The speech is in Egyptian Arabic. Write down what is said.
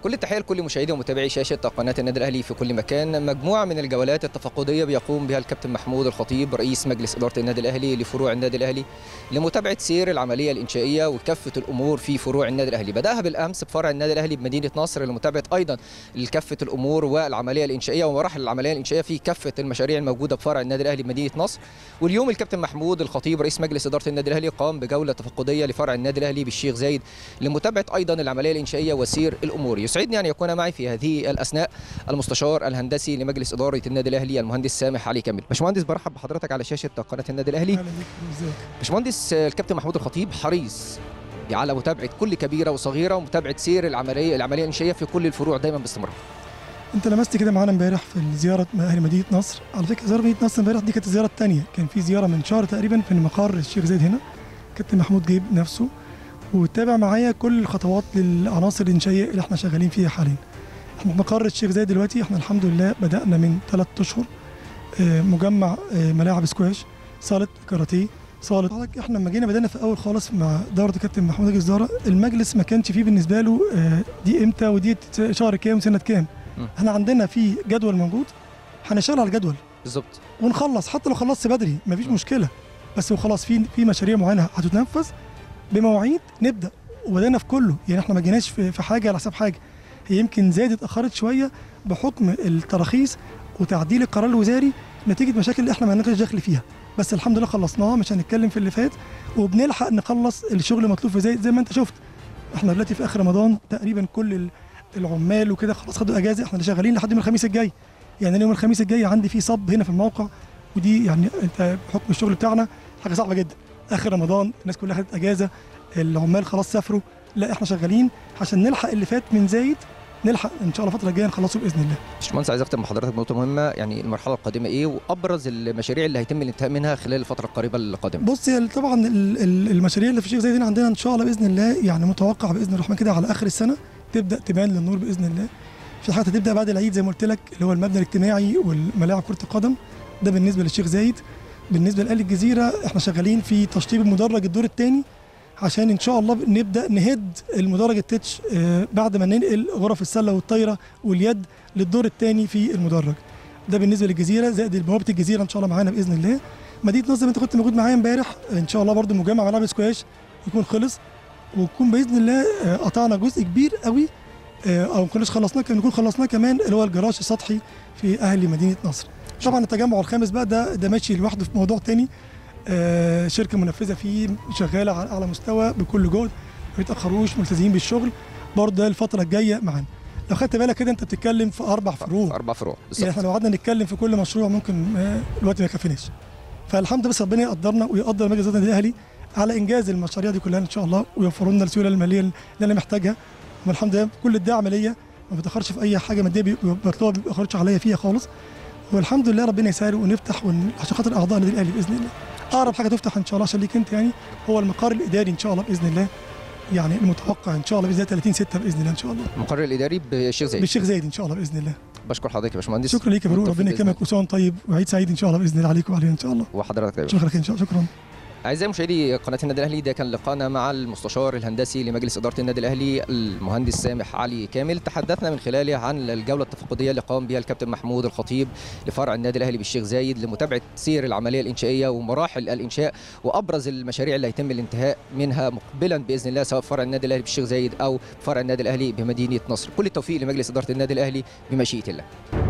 كل التحيه لكل مشاهدي ومتابعي شاشه قناه النادي الاهلي في كل مكان مجموعه من الجولات التفقديه بيقوم بها الكابتن محمود الخطيب رئيس مجلس اداره النادي الاهلي لفروع النادي الاهلي لمتابعه سير العمليه الانشائيه وكافه الامور في فروع النادي الاهلي بداها بالامس بفرع النادي الاهلي بمدينه نصر لمتابعه ايضا كافه الامور والعمليه الانشائيه ومراحل العمليه الانشائيه في كافه المشاريع الموجوده بفرع النادي الاهلي بمدينه نصر واليوم الكابتن محمود الخطيب رئيس مجلس اداره النادي الاهلي قام بجوله تفقديه لفرع النادي الاهلي بالشيخ زايد لمتابعه ايضا العمليه الانشائيه وسير الامور يسعدني ان يكون معي في هذه الاثناء المستشار الهندسي لمجلس اداره النادي الاهلي المهندس سامح علي كامل باشمهندس برحب بحضرتك على شاشه قناه النادي الاهلي اهلا بيك ازيك باشمهندس الكابتن محمود الخطيب حريص على متابعه كل كبيره وصغيره ومتابعه سير العمليه العمليه الانشائيه في كل الفروع دايما باستمرار انت لمست كده معانا امبارح في زياره اهل مدينه نصر على فكره زياره مدينه نصر امبارح دي كانت الزياره الثانيه كان في زياره من شهر تقريبا في مقر الشيخ زايد هنا كابتن محمود جيب نفسه وتابع معايا كل الخطوات للعناصر الانشائيه اللي احنا شغالين فيها حاليا احنا في مقر الشيخ زايد دلوقتي احنا الحمد لله بدانا من ثلاث اشهر آه، مجمع آه، ملاعب سكواش صاله كاراتيه صاله حضرتك احنا لما جينا بدانا في الاول خالص مع دوره الكابتن محمود نجي الزهره المجلس ما كانش فيه بالنسبه له آه، دي امتى ودي شهر كام سنه كام م. احنا عندنا في جدول موجود هنشتغل على الجدول بالظبط ونخلص حتى لو خلصت بدري مفيش مشكله بس وخلاص في في مشاريع معينه هتتنفذ بمواعيد نبدا وبدانا في كله يعني احنا ما جيناش في في حاجه على حساب حاجه هي يمكن زادت اتاخرت شويه بحكم التراخيص وتعديل القرار الوزاري نتيجه مشاكل اللي احنا ما لناش دخل فيها بس الحمد لله خلصناها مش هنتكلم في اللي فات وبنلحق نخلص الشغل المطلوب في زي زي ما انت شفت احنا دلوقتي في اخر رمضان تقريبا كل ال- العمال وكده خلاص خدوا اجازه احنا شغالين لحد يوم الخميس الجاي يعني أنا يوم الخميس الجاي عندي في صب هنا في الموقع ودي يعني انت بحكم الشغل بتاعنا حاجه صعبه جدا اخر رمضان الناس كلها خدت اجازه العمال خلاص سافروا لا احنا شغالين عشان نلحق اللي فات من زايد نلحق ان شاء الله الفتره الجايه نخلصه باذن الله باشمهندس عايز اختم مع حضرتك بنقطه مهمه يعني المرحله القادمه ايه وابرز المشاريع اللي هيتم الانتهاء منها خلال الفتره القريبه القادمه بص هي طبعا ال- ال- المشاريع اللي في الشيخ زايد هنا عندنا ان شاء الله باذن الله يعني متوقع باذن الرحمن كده على اخر السنه تبدا تبان للنور باذن الله في حاجات هتبدا بعد العيد زي ما قلت لك اللي هو المبنى الاجتماعي والملاعب كره القدم ده بالنسبه للشيخ زايد بالنسبه لآل الجزيره احنا شغالين في تشطيب المدرج الدور الثاني عشان ان شاء الله نبدا نهد المدرج التتش آه، بعد ما ننقل غرف السله والطايره واليد للدور الثاني في المدرج ده بالنسبه للجزيره زائد بوابه الجزيره ان شاء الله معانا باذن الله مدينه نصر زي ما انت كنت موجود معايا امبارح ان شاء الله برضو مجمع ملعب سكواش يكون خلص ويكون باذن الله آه، قطعنا جزء كبير قوي آه، او ما كناش خلصناه كان نكون خلصناه كمان اللي هو الجراج السطحي في اهل مدينه نصر طبعا التجمع الخامس بقى ده ده ماشي لوحده في موضوع تاني آه، شركه منفذه فيه شغاله على اعلى مستوى بكل جهد ما بيتاخروش ملتزمين بالشغل برضه ده الفتره الجايه معانا لو خدت بالك كده انت بتتكلم في اربع فروع في اربع فروع يعني بالظبط احنا لو قعدنا نتكلم في كل مشروع ممكن آه، الوقت ما يكفيناش فالحمد لله بس ربنا يقدرنا ويقدر مجلس النادي الاهلي على انجاز المشاريع دي كلها ان شاء الله ويوفروا لنا السيوله الماليه اللي انا محتاجها والحمد لله كل الدعم ليا ما بتاخرش في اي حاجه ماديه بي- بطلبها ما بيأخرش عليا فيها خالص والحمد لله ربنا يسهل ونفتح ون... عشان خاطر اعضاء النادي الاهلي باذن الله اقرب حاجه تفتح ان شاء الله عشان ليك انت يعني هو المقر الاداري ان شاء الله باذن الله يعني المتوقع ان شاء الله باذن الله 30 6 باذن الله ان شاء الله المقر الاداري بالشيخ زايد بالشيخ زايد ان شاء الله باذن الله بشكر حضرتك يا باشمهندس شكرا ليك يا فاروق بالتوفيق ربنا بإذن يكرمك وسوان طيب وعيد سعيد ان شاء الله باذن الله عليكم وعلينا ان شاء الله الله. وحضرتك طيب شكرا لك ان شاء الله شكرا اعزائي مشاهدي قناه النادي الاهلي ده كان لقاءنا مع المستشار الهندسي لمجلس اداره النادي الاهلي المهندس سامح علي كامل تحدثنا من خلاله عن الجوله التفقديه اللي قام بها الكابتن محمود الخطيب لفرع النادي الاهلي بالشيخ زايد لمتابعه سير العمليه الانشائيه ومراحل الانشاء وابرز المشاريع اللي هيتم الانتهاء منها مقبلا باذن الله سواء فرع النادي الاهلي بالشيخ زايد او فرع النادي الاهلي بمدينه نصر كل التوفيق لمجلس اداره النادي الاهلي بمشيئه الله